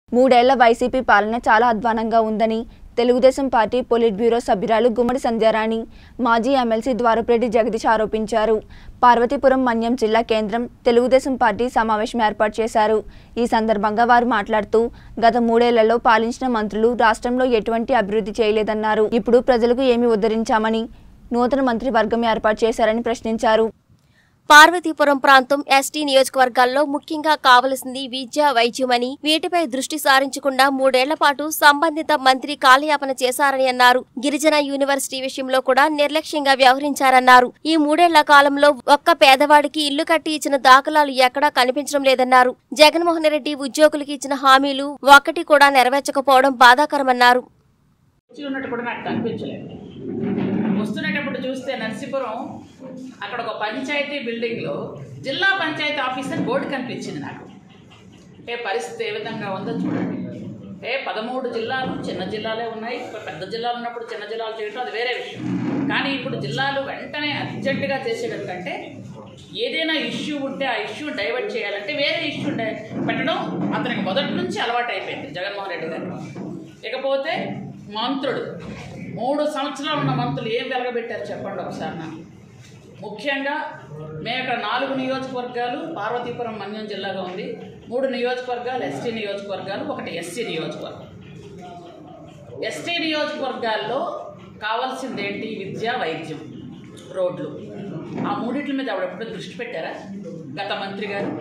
మూడేళ్ల వైసీపీ పాలన చాలా అధ్వానంగా ఉందని తెలుగుదేశం పార్టీ పొలిట్ బ్యూరో సభ్యురాలు గుమ్మడి సంధ్యారాణి మాజీ ఎమ్మెల్సీ ద్వారపురెడ్డి జగదీష్ ఆరోపించారు పార్వతీపురం మన్యం జిల్లా కేంద్రం తెలుగుదేశం పార్టీ సమావేశం ఏర్పాటు చేశారు ఈ సందర్భంగా వారు మాట్లాడుతూ గత మూడేళ్లలో పాలించిన మంత్రులు రాష్ట్రంలో ఎటువంటి అభివృద్ధి చేయలేదన్నారు ఇప్పుడు ప్రజలకు ఏమి ఉద్ధరించామని నూతన మంత్రి వర్గం ఏర్పాటు చేశారని ప్రశ్నించారు పార్వతీపురం ప్రాంతం ఎస్టీ నియోజకవర్గాల్లో ముఖ్యంగా కావలసింది విద్య వైద్యమని వీటిపై దృష్టి సారించకుండా మూడేళ్ల పాటు సంబంధిత మంత్రి కాలయాపన చేశారని అన్నారు గిరిజన యూనివర్సిటీ విషయంలో కూడా నిర్లక్ష్యంగా వ్యవహరించారన్నారు ఈ మూడేళ్ల కాలంలో ఒక్క పేదవాడికి ఇల్లు కట్టి ఇచ్చిన దాఖలాలు ఎక్కడా కనిపించడం లేదన్నారు జగన్మోహన్ రెడ్డి ఉద్యోగులకు ఇచ్చిన హామీలు ఒక్కటి కూడా నెరవేర్చకపోవడం బాధాకరమన్నారు వచ్చి ఉన్నట్టు కూడా నాకు కనిపించలేదు వస్తున్నప్పుడు చూస్తే నరసీపురం అక్కడ ఒక పంచాయతీ బిల్డింగ్లో జిల్లా పంచాయతీ ఆఫీసర్ బోర్డు కనిపించింది నాకు అంటే పరిస్థితి ఏ విధంగా ఉందో చూడండి అంటే పదమూడు జిల్లాలు చిన్న జిల్లాలే ఉన్నాయి ఇప్పుడు పెద్ద జిల్లాలు ఉన్నప్పుడు చిన్న జిల్లాలు చేయడం అది వేరే విషయం కానీ ఇప్పుడు జిల్లాలు వెంటనే అర్జెంటుగా చేసేటంటే ఏదైనా ఇష్యూ ఉంటే ఆ ఇష్యూ డైవర్ట్ చేయాలంటే వేరే ఇష్యూ డై పెట్టడం అతనికి మొదటి నుంచి అలవాటు అయిపోయింది జగన్మోహన్ రెడ్డి గారు ఇకపోతే మంత్రుడు మూడు సంవత్సరాలు ఉన్న మంత్రులు ఏం వెలగబెట్టారు చెప్పండి ఒకసారి నాకు ముఖ్యంగా మేము ఇక్కడ నాలుగు నియోజకవర్గాలు పార్వతీపురం మన్యం జిల్లాగా ఉంది మూడు నియోజకవర్గాలు ఎస్టీ నియోజకవర్గాలు ఒకటి ఎస్సీ నియోజకవర్గం ఎస్టీ నియోజకవర్గాల్లో కావాల్సింది ఏంటి విద్య వైద్యం రోడ్లు ఆ మూడిట్ల మీద ఆవిడ దృష్టి పెట్టారా గత మంత్రి గారు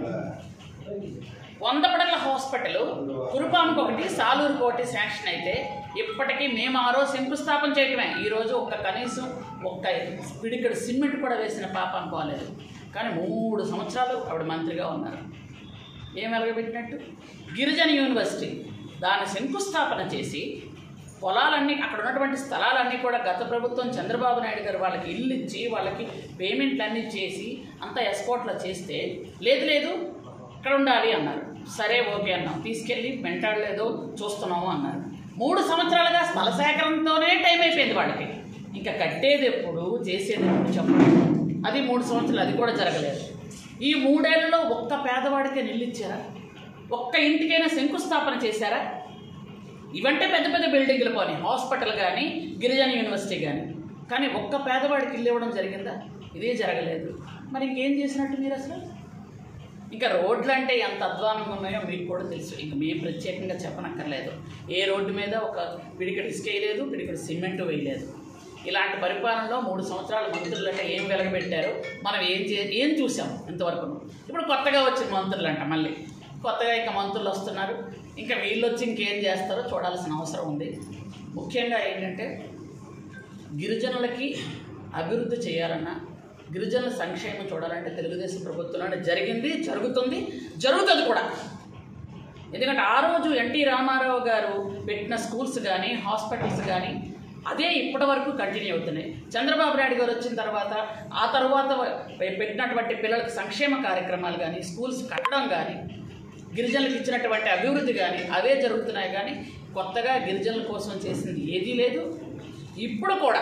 వంద పడగల హాస్పిటల్ కురుపాముకు ఒకటి సాలూరుకు ఒకటి శాంక్షన్ అయితే ఇప్పటికీ మేము ఆ రోజు శంకుస్థాపన చేయటమే ఈరోజు ఒక్క కనీసం ఒక్క పిడికడు సిమెంట్ కూడా వేసిన పాప అనుకోలేదు కానీ మూడు సంవత్సరాలు ఆవిడ మంత్రిగా ఉన్నారు ఏం వెలగబెట్టినట్టు గిరిజన యూనివర్సిటీ దాని శంకుస్థాపన చేసి పొలాలన్నీ అక్కడ ఉన్నటువంటి స్థలాలన్నీ కూడా గత ప్రభుత్వం చంద్రబాబు నాయుడు గారు వాళ్ళకి ఇల్లు ఇచ్చి వాళ్ళకి పేమెంట్లు అన్నీ చేసి అంతా ఎస్పోర్ట్లో చేస్తే లేదు లేదు ఇక్కడ ఉండాలి అన్నారు సరే ఓకే అన్నాం తీసుకెళ్ళి వెంటాడలేదు చూస్తున్నాము అన్నారు మూడు సంవత్సరాలుగా స్థల సేకరణతోనే టైం అయిపోయింది వాళ్ళకి ఇంకా కట్టేది ఎప్పుడు చేసేది ఎప్పుడు చెప్పండి అది మూడు సంవత్సరాలు అది కూడా జరగలేదు ఈ మూడేళ్లలో ఒక్క పేదవాడికే నిల్లిచ్చారా ఒక్క ఇంటికైనా శంకుస్థాపన చేశారా ఇవంటే పెద్ద పెద్ద బిల్డింగ్లు పోనీ హాస్పిటల్ కానీ గిరిజన యూనివర్సిటీ కానీ కానీ ఒక్క పేదవాడికి ఇల్లు ఇవ్వడం జరిగిందా ఇదే జరగలేదు మరి ఇంకేం చేసినట్టు మీరు అసలు ఇంకా రోడ్లు అంటే ఎంత అధ్వానంగా ఉన్నాయో మీకు కూడా తెలుసు ఇంక మేము ప్రత్యేకంగా చెప్పనక్కర్లేదు ఏ రోడ్డు మీద ఒక పిడికడి ఇసుక వేయలేదు పిడికడి సిమెంట్ వేయలేదు ఇలాంటి పరిపాలనలో మూడు సంవత్సరాల మంత్రులు అంటే ఏం వెలగబెట్టారో మనం ఏం చే ఏం చూసాం ఇంతవరకు ఇప్పుడు కొత్తగా వచ్చిన మంత్రులు అంట మళ్ళీ కొత్తగా ఇంకా మంత్రులు వస్తున్నారు ఇంకా వీళ్ళు వచ్చి ఇంకేం చేస్తారో చూడాల్సిన అవసరం ఉంది ముఖ్యంగా ఏంటంటే గిరిజనులకి అభివృద్ధి చేయాలన్నా గిరిజనుల సంక్షేమం చూడాలంటే తెలుగుదేశం ప్రభుత్వంలోనే జరిగింది జరుగుతుంది జరుగుతుంది కూడా ఎందుకంటే ఆ రోజు ఎన్టీ రామారావు గారు పెట్టిన స్కూల్స్ కానీ హాస్పిటల్స్ కానీ అదే ఇప్పటి వరకు కంటిన్యూ అవుతున్నాయి చంద్రబాబు నాయుడు గారు వచ్చిన తర్వాత ఆ తర్వాత పెట్టినటువంటి పిల్లలకు సంక్షేమ కార్యక్రమాలు కానీ స్కూల్స్ కట్టడం కానీ గిరిజనులకు ఇచ్చినటువంటి అభివృద్ధి కానీ అవే జరుగుతున్నాయి కానీ కొత్తగా గిరిజనుల కోసం చేసింది ఏదీ లేదు ఇప్పుడు కూడా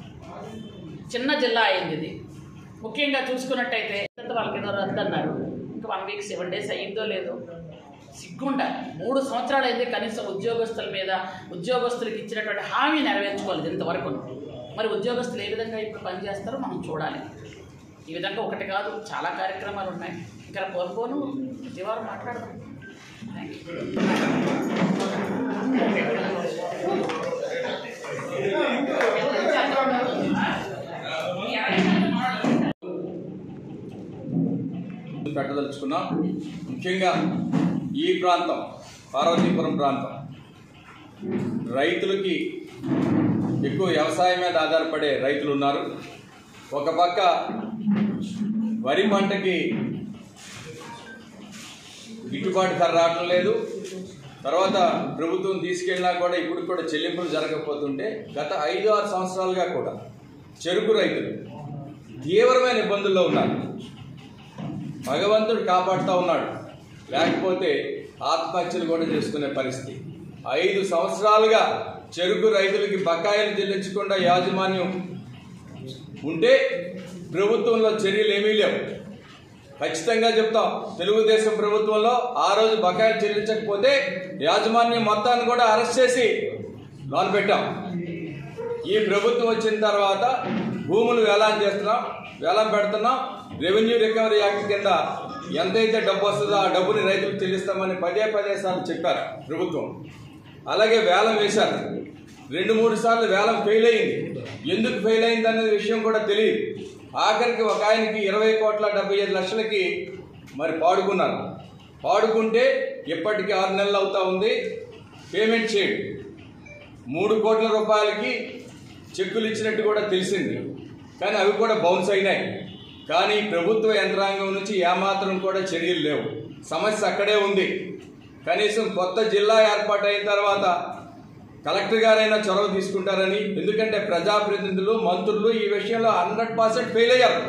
చిన్న జిల్లా అయింది ఇది ముఖ్యంగా చూసుకున్నట్టయితే వాళ్ళకి ఏదో రద్దు అన్నారు ఇంకా వన్ వీక్ సెవెన్ డేస్ అయ్యిందో లేదో సిగ్గుండాలి మూడు సంవత్సరాలు అయితే కనీసం ఉద్యోగస్తుల మీద ఉద్యోగస్తులకు ఇచ్చినటువంటి హామీ నెరవేర్చుకోలేదు ఇంతవరకు మరి ఉద్యోగస్తులు ఏ విధంగా ఇప్పుడు పనిచేస్తారో మనం చూడాలి ఈ విధంగా ఒకటి కాదు చాలా కార్యక్రమాలు ఉన్నాయి ఇంకా పోను ప్రతి వారం మాట్లాడదాం థ్యాంక్ యూ పెట్టదలుచుకున్నాం ముఖ్యంగా ఈ ప్రాంతం పార్వతీపురం ప్రాంతం రైతులకి ఎక్కువ వ్యవసాయం మీద ఆధారపడే రైతులు ఉన్నారు ఒక పక్క వరి పంటకి గిట్టుబాటు ధర రావటం లేదు తర్వాత ప్రభుత్వం తీసుకెళ్ళినా కూడా ఇప్పుడు కూడా చెల్లింపులు జరగకపోతుంటే గత ఐదు ఆరు సంవత్సరాలుగా కూడా చెరుకు రైతులు తీవ్రమైన ఇబ్బందుల్లో ఉన్నారు భగవంతుడు కాపాడుతూ ఉన్నాడు లేకపోతే ఆత్మహత్యలు కూడా చేసుకునే పరిస్థితి ఐదు సంవత్సరాలుగా చెరుకు రైతులకి బకాయిలు చెల్లించకుండా యాజమాన్యం ఉంటే ప్రభుత్వంలో చర్యలు ఏమీ లేవు ఖచ్చితంగా చెప్తాం తెలుగుదేశం ప్రభుత్వంలో ఆ రోజు బకాయిలు చెల్లించకపోతే యాజమాన్యం మొత్తాన్ని కూడా అరెస్ట్ చేసి లోన్ పెట్టాం ఈ ప్రభుత్వం వచ్చిన తర్వాత భూములు వేలాం చేస్తున్నాం వేలం పెడుతున్నాం రెవెన్యూ రికవరీ యాక్ట్ కింద ఎంతైతే డబ్బు వస్తుందో ఆ డబ్బుని రైతులకు చెల్లిస్తామని పదే పదే సార్లు చెప్పారు ప్రభుత్వం అలాగే వేలం వేశారు రెండు మూడు సార్లు వేలం ఫెయిల్ అయింది ఎందుకు ఫెయిల్ అయింది అనే విషయం కూడా తెలియదు ఆఖరికి ఒక ఆయనకి ఇరవై కోట్ల డెబ్బై ఐదు లక్షలకి మరి పాడుకున్నారు పాడుకుంటే ఇప్పటికి ఆరు నెలలు అవుతా ఉంది పేమెంట్ చేయడు మూడు కోట్ల రూపాయలకి చెక్కులు ఇచ్చినట్టు కూడా తెలిసింది కానీ అవి కూడా బౌన్స్ అయినాయి కానీ ప్రభుత్వ యంత్రాంగం నుంచి ఏమాత్రం కూడా చర్యలు లేవు సమస్య అక్కడే ఉంది కనీసం కొత్త జిల్లా ఏర్పాటు అయిన తర్వాత కలెక్టర్ గారైనా చొరవ తీసుకుంటారని ఎందుకంటే ప్రజాప్రతినిధులు మంత్రులు ఈ విషయంలో హండ్రెడ్ పర్సెంట్ ఫెయిల్ అయ్యారు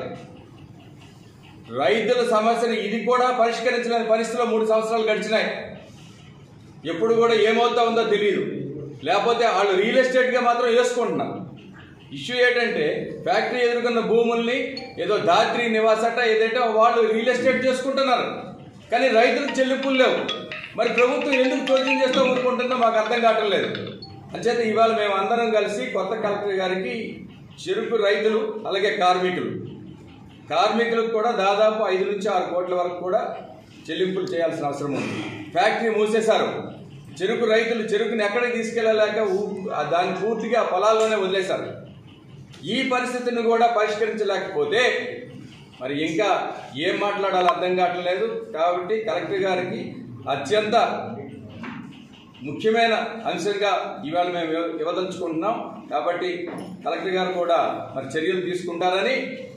రైతుల సమస్యను ఇది కూడా పరిష్కరించలేని పరిస్థితిలో మూడు సంవత్సరాలు గడిచినాయి ఎప్పుడు కూడా ఏమవుతా ఉందో తెలియదు లేకపోతే వాళ్ళు రియల్ ఎస్టేట్గా మాత్రం వేసుకుంటున్నారు ఇష్యూ ఏంటంటే ఫ్యాక్టరీ ఎదుర్కొన్న భూముల్ని ఏదో దాత్రి నివాసట ఏదంటే వాళ్ళు రియల్ ఎస్టేట్ చేసుకుంటున్నారు కానీ రైతులకు చెల్లింపులు లేవు మరి ప్రభుత్వం ఎందుకు చోద్యం చేస్తూ ఊరుకుంటుందో మాకు అర్థం కావటం లేదు అంచేత ఇవాళ మేము అందరం కలిసి కొత్త కలెక్టర్ గారికి చెరుకు రైతులు అలాగే కార్మికులు కార్మికులకు కూడా దాదాపు ఐదు నుంచి ఆరు కోట్ల వరకు కూడా చెల్లింపులు చేయాల్సిన అవసరం ఉంది ఫ్యాక్టరీ మూసేశారు చెరుకు రైతులు చెరుకుని ఎక్కడికి తీసుకెళ్ళలేక ఊ- ఆ దాన్ని పూర్తిగా పొలాల్లోనే వదిలేశారు ఈ పరిస్థితిని కూడా పరిష్కరించలేకపోతే మరి ఇంకా ఏం మాట్లాడాలో అర్థం కావట్లేదు కాబట్టి కలెక్టర్ గారికి అత్యంత ముఖ్యమైన అంశంగా ఇవాళ మేము ఇవ్వ- ఇవ్వదలుచుకుంటున్నాం కాబట్టి కలెక్టర్ గారు కూడా మరి చర్యలు తీసుకుంటారని